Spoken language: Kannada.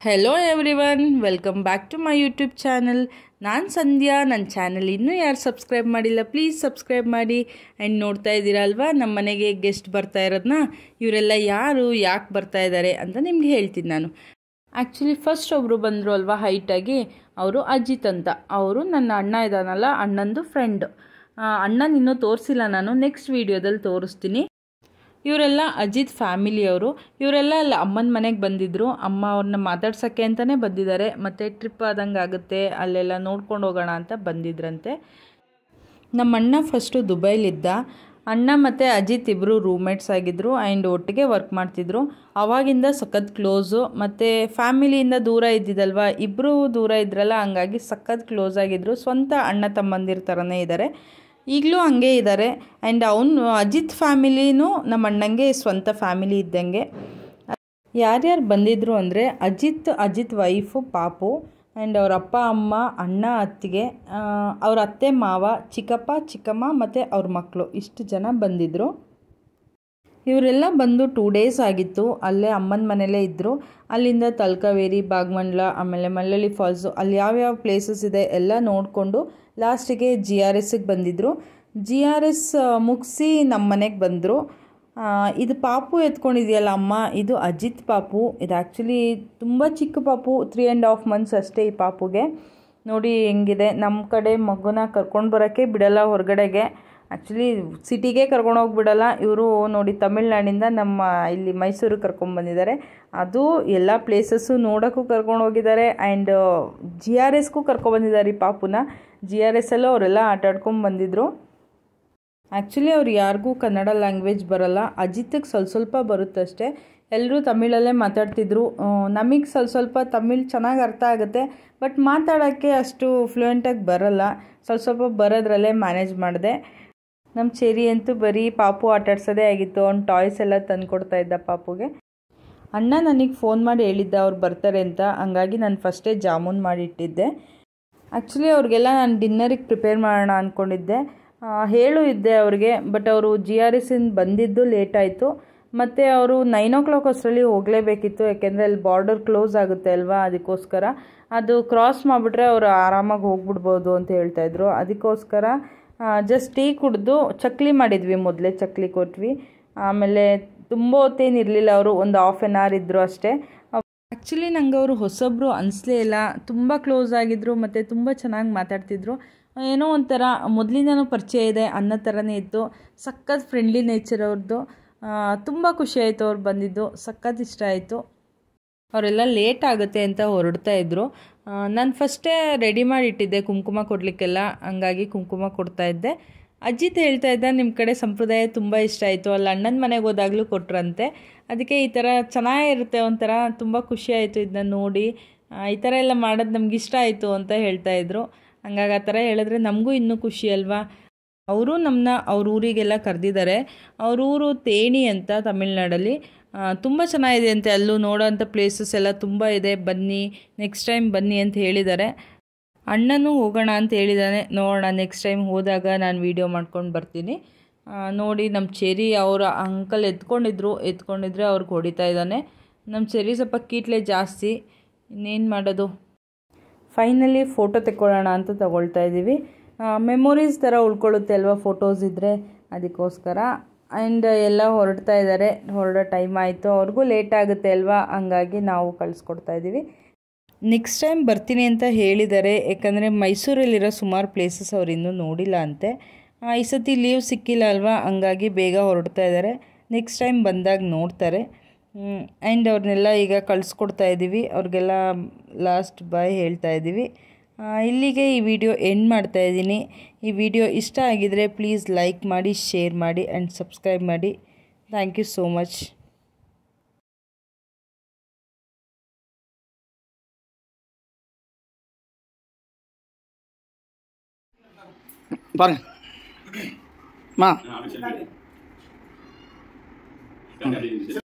hello everyone welcome back to my YouTube channel ನಾನು ಸಂಧ್ಯಾ ನನ್ನ ಚಾನಲ್ ಇನ್ನೂ ಯಾರು ಸಬ್ಸ್ಕ್ರೈಬ್ ಮಾಡಿಲ್ಲ ಪ್ಲೀಸ್ ಸಬ್ಸ್ಕ್ರೈಬ್ ಮಾಡಿ ಆ್ಯಂಡ್ ನೋಡ್ತಾ ಇದ್ದೀರಲ್ವಾ ನಮ್ಮ ಮನೆಗೆ ಗೆಸ್ಟ್ ಬರ್ತಾ ಇರೋದನ್ನ ಇವರೆಲ್ಲ ಯಾರು ಯಾಕೆ ಬರ್ತಾ ಇದ್ದಾರೆ ಅಂತ ನಿಮ್ಗೆ ಹೇಳ್ತೀನಿ ನಾನು ಆ್ಯಕ್ಚುಲಿ ಫಸ್ಟ್ ಒಬ್ಬರು ಬಂದರು ಅಲ್ವಾ ಹೈಟಾಗಿ ಅವರು ಅಜಿತ್ ಅಂತ ಅವರು ನನ್ನ ಅಣ್ಣ ಇದ್ದಾನಲ್ಲ ಅಣ್ಣಂದು ಫ್ರೆಂಡ್ ಅಣ್ಣನ ಇನ್ನೂ ತೋರಿಸಿಲ್ಲ ನಾನು ನೆಕ್ಸ್ಟ್ ವೀಡಿಯೋದಲ್ಲಿ ತೋರಿಸ್ತೀನಿ ಇವರೆಲ್ಲ ಅಜಿತ್ ಫ್ಯಾಮಿಲಿಯವರು ಇವರೆಲ್ಲ ಅಲ್ಲಿ ಅಮ್ಮನ ಮನೆಗೆ ಬಂದಿದ್ದರು ಅಮ್ಮ ಅವ್ರನ್ನ ಮಾತಾಡ್ಸೋಕ್ಕೆ ಅಂತಲೇ ಬಂದಿದ್ದಾರೆ ಮತ್ತು ಟ್ರಿಪ್ ಆದಂಗೆ ಆಗುತ್ತೆ ಅಲ್ಲೆಲ್ಲ ನೋಡ್ಕೊಂಡು ಹೋಗೋಣ ಅಂತ ಬಂದಿದ್ರಂತೆ ನಮ್ಮ ಅಣ್ಣ ಫಸ್ಟು ದುಬೈಲಿದ್ದ ಅಣ್ಣ ಮತ್ತು ಅಜಿತ್ ಇಬ್ಬರು ರೂಮ್ಮೇಟ್ಸ್ ಆಗಿದ್ದರು ಆ್ಯಂಡ್ ಒಟ್ಟಿಗೆ ವರ್ಕ್ ಮಾಡ್ತಿದ್ರು ಅವಾಗಿಂದ ಸಖತ್ ಕ್ಲೋಸು ಮತ್ತು ಫ್ಯಾಮಿಲಿಯಿಂದ ದೂರ ಇದ್ದಿದ್ದಲ್ವ ಇಬ್ಬರು ದೂರ ಇದ್ರಲ್ಲ ಹಂಗಾಗಿ ಸಖತ್ ಕ್ಲೋಸ್ ಆಗಿದ್ದರು ಸ್ವಂತ ಅಣ್ಣ ತಮ್ಮಂದಿರ ಥರನೇ ಇದ್ದಾರೆ ಈಗಲೂ ಹಂಗೆ ಇದ್ದಾರೆ ಆ್ಯಂಡ್ ಅವನು ಅಜಿತ್ ಫ್ಯಾಮಿಲಿನೂ ನಮ್ಮ ಅಣ್ಣಂಗೆ ಸ್ವಂತ ಫ್ಯಾಮಿಲಿ ಇದ್ದಂಗೆ ಯಾರ್ಯಾರು ಬಂದಿದ್ರು ಅಂದರೆ ಅಜಿತ್ ಅಜಿತ್ ವೈಫು ಪಾಪು ಆ್ಯಂಡ್ ಅವ್ರ ಅಪ್ಪ ಅಮ್ಮ ಅಣ್ಣ ಅತ್ತಿಗೆ ಅವ್ರ ಅತ್ತೆ ಮಾವ ಚಿಕ್ಕಪ್ಪ ಚಿಕ್ಕಮ್ಮ ಮತ್ತು ಅವ್ರ ಮಕ್ಕಳು ಇಷ್ಟು ಜನ ಬಂದಿದ್ದರು ಇವರೆಲ್ಲ ಬಂದು ಟೂ ಡೇಸ್ ಆಗಿತ್ತು ಅಲ್ಲೇ ಅಮ್ಮನ ಮನೇಲೇ ಇದ್ದರು ಅಲ್ಲಿಂದ ತಲ್ಕಾವೇರಿ ಬಾಗ್ಮಂಡ್ಲ ಆಮೇಲೆ ಮಲ್ಲಳ್ಳಿ ಫಾಲ್ಸು ಅಲ್ಲಿ ಯಾವ್ಯಾವ ಪ್ಲೇಸಸ್ ಇದೆ ಎಲ್ಲ ನೋಡಿಕೊಂಡು ಲಾಸ್ಟಿಗೆ ಜಿ ಆರ್ ಎಸ್ಸಿಗೆ ಬಂದಿದ್ದರು ಜಿ ಆರ್ ಎಸ್ ಮುಗಿಸಿ ನಮ್ಮ ಮನೆಗೆ ಬಂದರು ಇದು ಪಾಪು ಎತ್ಕೊಂಡಿದೆಯಲ್ಲ ಅಮ್ಮ ಇದು ಅಜಿತ್ ಪಾಪು ಇದು ಆ್ಯಕ್ಚುಲಿ ತುಂಬ ಚಿಕ್ಕ ಪಾಪು ತ್ರೀ ಆ್ಯಂಡ್ ಹಾಫ್ ಮಂತ್ಸ್ ಅಷ್ಟೇ ಈ ಪಾಪುಗೆ ನೋಡಿ ಹೆಂಗಿದೆ ನಮ್ಮ ಕಡೆ ಮಗುನ ಕರ್ಕೊಂಡು ಬರೋಕ್ಕೆ ಬಿಡಲ್ಲ ಹೊರಗಡೆಗೆ ಆ್ಯಕ್ಚುಲಿ ಸಿಟಿಗೆ ಕರ್ಕೊಂಡೋಗಿ ಬಿಡಲ್ಲ ಇವರು ನೋಡಿ ತಮಿಳ್ನಾಡಿಂದ ನಮ್ಮ ಇಲ್ಲಿ ಮೈಸೂರಿಗೆ ಕರ್ಕೊಂಡ್ಬಂದಿದ್ದಾರೆ ಅದು ಎಲ್ಲ ಪ್ಲೇಸಸ್ಸು ನೋಡೋಕ್ಕೂ ಕರ್ಕೊಂಡು ಹೋಗಿದ್ದಾರೆ ಆ್ಯಂಡ್ ಜಿ ಆರ್ ಎಸ್ಗೂ ಕರ್ಕೊಬಂದಿದ್ದಾರೆ ಈ ಪಾಪುನ ಜಿ ಆರ್ ಎಸ್ ಅಲ್ಲೂ ಅವರೆಲ್ಲ ಆಟಾಡ್ಕೊಂಡು ಬಂದಿದ್ದರು ಆ್ಯಕ್ಚುಲಿ ಅವ್ರು ಯಾರಿಗೂ ಕನ್ನಡ ಲ್ಯಾಂಗ್ವೇಜ್ ಬರಲ್ಲ ಅಜಿತ್ಗೆ ಸ್ವಲ್ಪ ಸ್ವಲ್ಪ ಬರುತ್ತಷ್ಟೇ ಎಲ್ಲರೂ ತಮಿಳಲ್ಲೇ ಮಾತಾಡ್ತಿದ್ರು ನಮಗೆ ಸ್ವಲ್ಪ ಸ್ವಲ್ಪ ತಮಿಳ್ ಚೆನ್ನಾಗಿ ಅರ್ಥ ಆಗುತ್ತೆ ಬಟ್ ಮಾತಾಡೋಕ್ಕೆ ಅಷ್ಟು ಫ್ಲೂಯೆಂಟಾಗಿ ಬರಲ್ಲ ಸ್ವಲ್ಪ ಸ್ವಲ್ಪ ಬರೋದ್ರಲ್ಲೇ ಮ್ಯಾನೇಜ್ ಮಾಡಿದೆ ನಮ್ಮ ಚೆರಿ ಅಂತೂ ಬರೀ ಪಾಪು ಆಟಾಡ್ಸೋದೇ ಆಗಿತ್ತು ಅವ್ನು ಟಾಯ್ಸ್ ಎಲ್ಲ ತಂದು ಕೊಡ್ತಾ ಇದ್ದ ಪಾಪುಗೆ ಅಣ್ಣ ನನಗೆ ಫೋನ್ ಮಾಡಿ ಹೇಳಿದ್ದ ಅವ್ರು ಬರ್ತಾರೆ ಅಂತ ಹಂಗಾಗಿ ನಾನು ಫಸ್ಟೇ ಜಾಮೂನ್ ಮಾಡಿಟ್ಟಿದ್ದೆ ಆ್ಯಕ್ಚುಲಿ ಅವ್ರಿಗೆಲ್ಲ ನಾನು ಡಿನ್ನರಿಗೆ ಪ್ರಿಪೇರ್ ಮಾಡೋಣ ಅಂದ್ಕೊಂಡಿದ್ದೆ ಹೇಳು ಇದ್ದೆ ಅವ್ರಿಗೆ ಬಟ್ ಅವರು ಜಿ ಆರ್ ಎಸ್ಸಿಂದ ಬಂದಿದ್ದು ಲೇಟ್ ಆಯಿತು ಮತ್ತು ಅವರು ನೈನ್ ಓ ಕ್ಲಾಕ್ ಅಷ್ಟರಲ್ಲಿ ಹೋಗಲೇಬೇಕಿತ್ತು ಯಾಕೆಂದರೆ ಅಲ್ಲಿ ಬಾರ್ಡರ್ ಕ್ಲೋಸ್ ಆಗುತ್ತೆ ಅಲ್ವಾ ಅದಕ್ಕೋಸ್ಕರ ಅದು ಕ್ರಾಸ್ ಮಾಡಿಬಿಟ್ರೆ ಅವರು ಆರಾಮಾಗಿ ಹೋಗ್ಬಿಡ್ಬೋದು ಅಂತ ಹೇಳ್ತಾಯಿದ್ರು ಅದಕ್ಕೋಸ್ಕರ ಜಸ್ಟ್ ಟೀ ಕುಡಿದು ಚಕ್ಲಿ ಮಾಡಿದ್ವಿ ಮೊದಲೇ ಚಕ್ಲಿ ಕೊಟ್ವಿ ಆಮೇಲೆ ತುಂಬ ಹೊತ್ತೇನು ಇರಲಿಲ್ಲ ಅವರು ಒಂದು ಹಾಫ್ ಆನ್ ಅವರ್ ಇದ್ದರು ಅಷ್ಟೇ ಆ್ಯಕ್ಚುಲಿ ನಂಗೆ ಅವರು ಹೊಸೊಬ್ಬರು ಅನಿಸ್ಲೇ ಇಲ್ಲ ತುಂಬ ಕ್ಲೋಸ್ ಆಗಿದ್ದರು ಮತ್ತು ತುಂಬ ಚೆನ್ನಾಗಿ ಮಾತಾಡ್ತಿದ್ರು ಏನೋ ಒಂಥರ ಮೊದಲಿಂದನೂ ಪರಿಚಯ ಇದೆ ಅನ್ನೋ ಥರನೇ ಇತ್ತು ಸಖತ್ ಫ್ರೆಂಡ್ಲಿ ನೇಚರ್ ಅವ್ರದ್ದು ತುಂಬ ಖುಷಿ ಆಯಿತು ಅವ್ರು ಬಂದಿದ್ದು ಸಖತ್ ಇಷ್ಟ ಆಯಿತು ಅವರೆಲ್ಲ ಲೇಟ್ ಆಗುತ್ತೆ ಅಂತ ಹೊರಡ್ತಾ ಇದ್ದರು ನಾನು ಫಸ್ಟೇ ರೆಡಿ ಮಾಡಿ ಇಟ್ಟಿದ್ದೆ ಕುಂಕುಮ ಕೊಡಲಿಕ್ಕೆಲ್ಲ ಹಂಗಾಗಿ ಕುಂಕುಮ ಕೊಡ್ತಾ ಇದ್ದೆ ಅಜಿತ್ ಹೇಳ್ತಾ ಇದ್ದ ನಿಮ್ಮ ಕಡೆ ಸಂಪ್ರದಾಯ ತುಂಬ ಇಷ್ಟ ಆಯಿತು ಅಲ್ಲಿ ಅಣ್ಣನ ಮನೆಗೆ ಹೋದಾಗಲೂ ಕೊಟ್ರಂತೆ ಅದಕ್ಕೆ ಈ ಥರ ಚೆನ್ನಾಗಿರುತ್ತೆ ಒಂಥರ ತುಂಬ ಖುಷಿ ಆಯಿತು ಇದನ್ನ ನೋಡಿ ಈ ಥರ ಎಲ್ಲ ಮಾಡೋದು ನಮ್ಗೆ ಇಷ್ಟ ಆಯಿತು ಅಂತ ಹೇಳ್ತಾ ಇದ್ರು ಹಂಗಾಗಿ ಆ ಥರ ಹೇಳಿದ್ರೆ ನಮಗೂ ಇನ್ನೂ ಖುಷಿ ಅಲ್ವಾ ಅವರು ನಮ್ಮನ್ನ ಅವ್ರ ಊರಿಗೆಲ್ಲ ಕರೆದಿದ್ದಾರೆ ಅವ್ರ ಊರು ತೇಣಿ ಅಂತ ತಮಿಳ್ನಾಡಲ್ಲಿ ತುಂಬ ಚೆನ್ನಾಗಿದೆ ಅಂತೆ ಅಲ್ಲೂ ನೋಡೋಂಥ ಪ್ಲೇಸಸ್ ಎಲ್ಲ ತುಂಬ ಇದೆ ಬನ್ನಿ ನೆಕ್ಸ್ಟ್ ಟೈಮ್ ಬನ್ನಿ ಅಂತ ಹೇಳಿದ್ದಾರೆ ಅಣ್ಣನೂ ಹೋಗೋಣ ಅಂತ ಹೇಳಿದ್ದಾನೆ ನೋಡೋಣ ನೆಕ್ಸ್ಟ್ ಟೈಮ್ ಹೋದಾಗ ನಾನು ವೀಡಿಯೋ ಮಾಡ್ಕೊಂಡು ಬರ್ತೀನಿ ನೋಡಿ ನಮ್ಮ ಚೆರಿ ಅವರ ಅಂಕಲ್ ಎತ್ಕೊಂಡಿದ್ರು ಎತ್ಕೊಂಡಿದ್ರೆ ಅವ್ರಿಗೆ ಹೊಡಿತಾ ಇದ್ದಾನೆ ನಮ್ಮ ಚೆರಿ ಸ್ವಲ್ಪ ಕೀಟ್ಲೆ ಜಾಸ್ತಿ ಇನ್ನೇನು ಮಾಡೋದು ಫೈನಲಿ ಫೋಟೋ ತೆಕ್ಕೊಳ್ಳೋಣ ಅಂತ ತಗೊಳ್ತಾ ಇದ್ದೀವಿ ಮೆಮೊರೀಸ್ ಥರ ಉಳ್ಕೊಳ್ಳುತ್ತೆ ಅಲ್ವಾ ಫೋಟೋಸ್ ಇದ್ದರೆ ಅದಕ್ಕೋಸ್ಕರ ಆ್ಯಂಡ್ ಎಲ್ಲ ಹೊರಡ್ತಾ ಇದ್ದಾರೆ ಹೊರಡೋ ಟೈಮ್ ಆಯಿತು ಅವ್ರಿಗೂ ಲೇಟ್ ಆಗುತ್ತೆ ಅಲ್ವಾ ಹಂಗಾಗಿ ನಾವು ಕಳಿಸ್ಕೊಡ್ತಾ ಇದ್ದೀವಿ ನೆಕ್ಸ್ಟ್ ಟೈಮ್ ಬರ್ತೀನಿ ಅಂತ ಹೇಳಿದ್ದಾರೆ ಯಾಕಂದರೆ ಮೈಸೂರಲ್ಲಿರೋ ಸುಮಾರು ಪ್ಲೇಸಸ್ ಅವ್ರು ಇನ್ನೂ ನೋಡಿಲ್ಲ ಅಂತೆ ಈ ಸತಿ ಲೀವ್ ಸಿಕ್ಕಿಲ್ಲ ಅಲ್ವಾ ಹಂಗಾಗಿ ಬೇಗ ಹೊರಡ್ತಾ ಇದ್ದಾರೆ ನೆಕ್ಸ್ಟ್ ಟೈಮ್ ಬಂದಾಗ ನೋಡ್ತಾರೆ ಆ್ಯಂಡ್ ಅವ್ರನ್ನೆಲ್ಲ ಈಗ ಕಳಿಸ್ಕೊಡ್ತಾ ಇದ್ದೀವಿ ಅವ್ರಿಗೆಲ್ಲ ಲಾಸ್ಟ್ ಬಾಯ್ ಹೇಳ್ತಾ ಇದ್ದೀವಿ ಇಲ್ಲಿಗೆ ಈ ವಿಡಿಯೋ ಎಂಡ್ ಮಾಡ್ತಾ ಇದ್ದೀನಿ ಈ ವಿಡಿಯೋ ಇಷ್ಟ ಆಗಿದರೆ ಪ್ಲೀಸ್ ಲೈಕ್ ಮಾಡಿ ಶೇರ್ ಮಾಡಿ ಆ್ಯಂಡ್ ಸಬ್ಸ್ಕ್ರೈಬ್ ಮಾಡಿ ಥ್ಯಾಂಕ್ ಯು ಸೋ ಮಚ್ பாருங்க மா